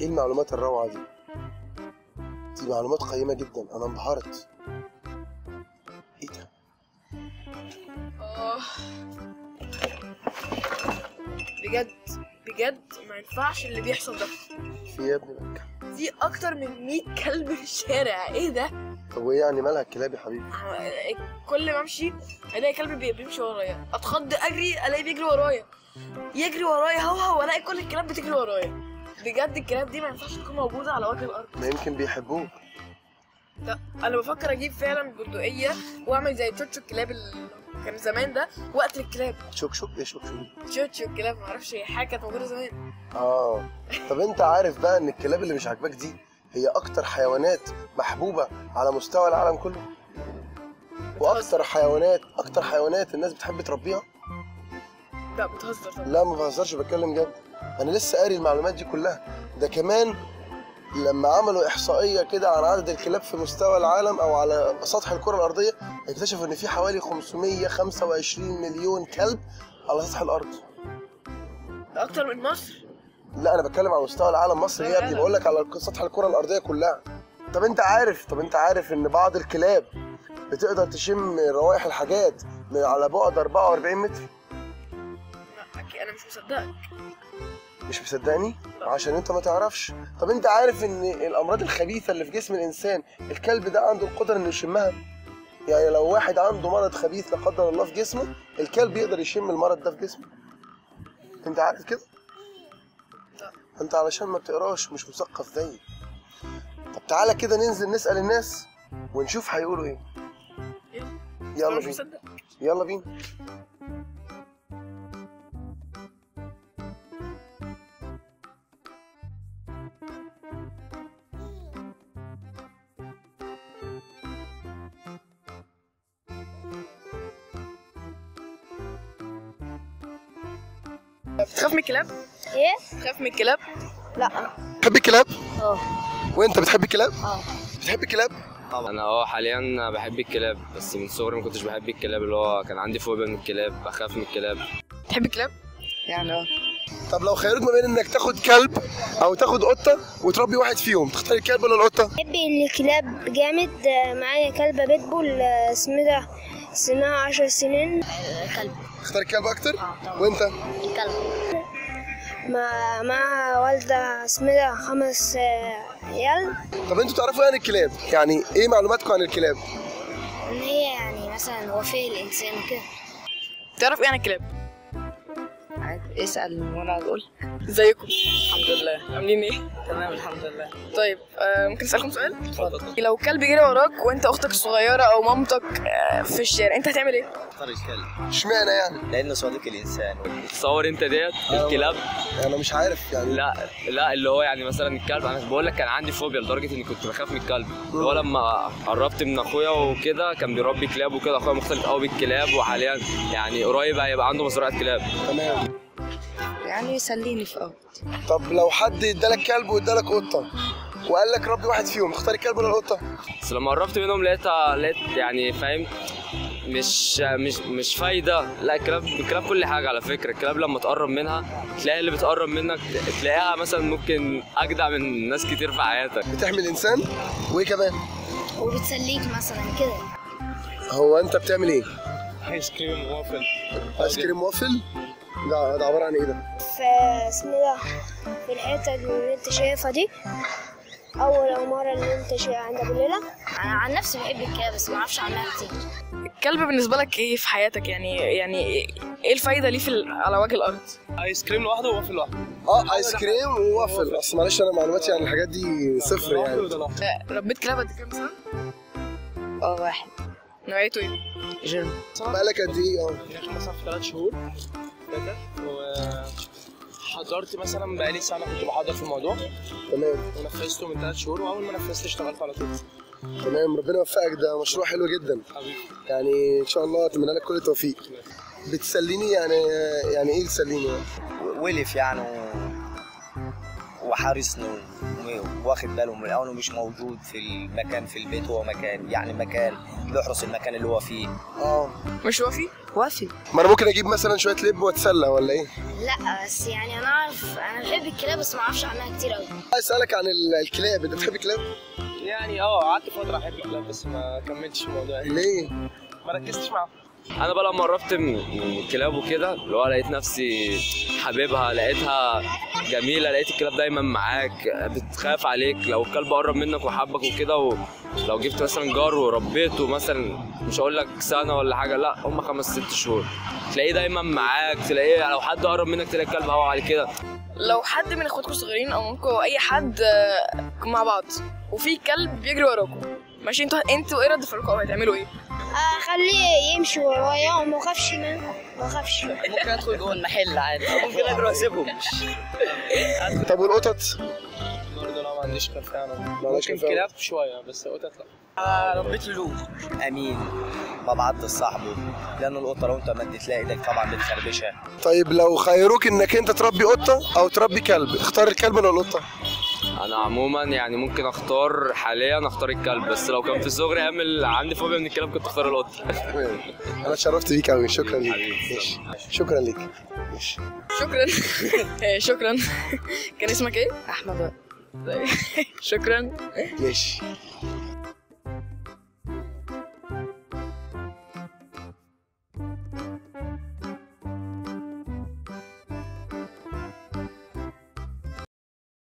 ايه المعلومات الروعه دي دي معلومات قيمه جدا انا انبهرت ايه ده آه. بجد بجد ما ينفعش اللي بيحصل ده في إيه يا ابني بقى؟ في اكتر من 100 كلب في الشارع ايه ده طب وايه يعني مالها الكلاب يا حبيبي كل ما امشي الاقي كلب بي- بيمشي ورايا اتخض اجري الاقي بيجري ورايا يجري ورايا هوهو والاقي كل الكلاب بتجري ورايا بجد الكلاب دي ما ينفعش تكون موجوده على وجه الارض ما يمكن بيحبوك ده انا بفكر اجيب فعلا بندقيه واعمل زي تشوتشو الكلاب اللي كان زمان ده واقتل الكلاب شوك شوك ايه شوك شوك تشوتشو الكلاب معرفش هي حاجه كانت موجوده زمان اه طب انت عارف بقى ان الكلاب اللي مش عاجباك دي هي اكتر حيوانات محبوبه على مستوى العالم كله واكتر حيوانات اكتر حيوانات الناس بتحب تربيها لا بتهزر طبعا لا ما بهزرش بتكلم جد انا لسه قاري المعلومات دي كلها ده كمان لما عملوا احصائيه كده عن عدد الكلاب في مستوى العالم او على سطح الكره الارضيه اكتشفوا ان في حوالي 525 مليون كلب على سطح الارض ده اكتر من مصر لا انا بتكلم على مستوى العالم مصر ايه يا ابني العالم. بقول لك على سطح الكره الارضيه كلها طب انت عارف طب انت عارف ان بعض الكلاب بتقدر تشم روائح الحاجات من على بعد 44 متر لا أكيد انا مش مصدقك مش مصدقني لا. عشان انت ما تعرفش طب انت عارف ان الامراض الخبيثه اللي في جسم الانسان الكلب ده عنده القدره انه يشمها يعني لو واحد عنده مرض خبيث لا قدر الله في جسمه الكلب يقدر يشم المرض ده في جسمه انت عارف كده لا. انت علشان ما بتقراش مش مثقف زيي طب تعالى كده ننزل نسال الناس ونشوف هيقولوا ايه إيه؟ يلا انا مش بينا مصدق يلا بينا بتخاف من الكلاب ايه؟ بتخاف من الكلاب لا بتحب الكلاب اه وانت بتحب الكلاب اه بتحب الكلاب انا اه حاليا بحب الكلاب بس من صغري ما كنتش بحب الكلاب اللي هو كان عندي فوبيا من الكلاب بخاف من الكلاب تحب الكلاب يعني اه طب لو خيروك ما بين انك تاخد كلب او تاخد قطه وتربي واحد فيهم تختار الكلب ولا القطه بحب الكلاب جامد آه، معايا كلبة بيتبول آه، اسمها سنها عشر سنين كلب تختار الكلب اكتر اه طبعا وانت الكلب مع مع والدة اسمها خمس آه، عيال طب انتوا تعرفوا يعني الكلاب يعني ايه معلوماتكم عن الكلاب ان هي يعني مثلا وفيه الانسان وكده تعرف ايه عن الكلاب اسأل وانا اقول ازيكم الحمد لله عاملين ايه تمام الحمد لله طيب آه ممكن اسالكم سؤال اتفضل لو كلب جري وراك وانت اختك الصغيره او مامتك آه في الشارع انت هتعمل ايه اختار الكلب اشمعنى يعني لانه صديق الانسان تصور انت ديت الكلاب انا مش عارف يعني لا لا اللي هو يعني مثلا الكلب انا بقول لك كان عندي فوبيا لدرجه اني كنت بخاف من الكلب اللي هو لما قربت من اخويا وكده كان بيربي كلاب وكده اخويا مختلف قوي بالكلاب وحاليا يعني قريب هيبقى عنده مزرعه كلاب تمام يعني يسليني في اوقات طب لو حد ادالك كلب وادالك قطه وقال لك ربي واحد فيهم اختار الكلب ولا القطه بس لما قربت منهم لقيتها لقيت يعني فاهم مش مش مش فايده لا الكلاب الكلاب كل حاجه على فكره الكلاب لما تقرب منها تلاقي اللي بتقرب منك تلاقيها مثلا ممكن اجدع من ناس كتير في حياتك بتحمي الانسان وايه كمان وبتسليك مثلا كده هو انت بتعمل ايه ايس كريم وافل ايس كريم وافل ده ده عباره عن ايه ده في اسمها في الحتة اللي انت شايفها دي أول عمارة اللي انت شايفها عند أبو ليلى أنا عن نفسي بحب الكلاب بس ما أعرفش عنها كتير الكلب بالنسبه لك ايه في حياتك يعني يعني ايه الفايده ليه في ال- على وجه الارض ايس كريم لوحده ووافل لوحده اه ايس كريم ووافل اصل معلش انا معلوماتي عن الحاجات دي صفر يعني آه، ربيت كلاب قد كده مثلا اه واحد نوعيته ايه جيرمان بقالك قد ايه اه داخل مثلا في ثلاث شهور كده وحضرت مثلا بقالي سنه كنت بحضر في الموضوع تمام ونفذته من ثلاث شهور واول ما نفذت اشتغلت على طول تمام ربنا يوفقك ده مشروع حلو جدا حبيبي يعني ان شاء الله اتمنى لك كل التوفيق بتسليني يعني يعني ايه تسليني يعني؟ ولف يعني و- وحارسني و- واخد باله من الاول مش موجود في المكان في البيت هو مكان يعني مكان بيحرس المكان اللي هو فيه اه مش وفي وافي ما انا ممكن اجيب مثلا شويه لب واتسلى ولا ايه لا بس يعني انا اعرف انا بحب الكلاب بس ما اعرفش عنها كتير قوي عايز اسالك عن ال- الكلاب انت بتحب الكلاب يعني اه قعدت فتره احب الكلاب بس ما كملتش الموضوع يعني ليه ما ركزتش معاهم انا بقى لما قربت من من الكلاب وكده اللي هو لقيت نفسي حبيبها لقيتها جميله لقيت الكلاب دايما معاك بتخاف عليك لو الكلب قرب منك وحبك وكده ولو جبت مثلا جار وربيته مثلا مش هقول لك سنه ولا حاجه لا هم خمس ست شهور تلاقيه دايما معاك تلاقيه لو حد قرب منك تلاقي الكلب هوا عليه كده لو حد من اخواتكم الصغيرين او ممكن اي حد آه، مع بعض وفي كلب بيجري وراكم ماشي انتوا انتوا ايه رد فعلكم هتعملوا ايه؟ اخليه يمشي ورايا وما اخافش منه ما اخافش ممكن ادخل جوه المحل عادي ممكن اجري واسيبهم طب والقطط برضه لا ما عنديش خلفيه عنهم عندكش ممكن خلفية. كلاب شويه بس قطط لا آه ربيت لولو امين ما بعض صاحبه لان القطه لو انت مدت تلاقي ايدك طبعا بتخربشها طيب لو خيروك انك انت تربي قطه او تربي كلب اختار الكلب ولا القطه انا عموما يعني ممكن اختار حاليا اختار الكلب بس لو كان في صغري اعمل عندي فوبيا من الكلاب كنت اختار القط انا اتشرفت بيك قوي شكرا ليك ماشي. شكرا ليك ماشي. شكرا آه، شكرا كان اسمك ايه؟ احمد شكرا ماشي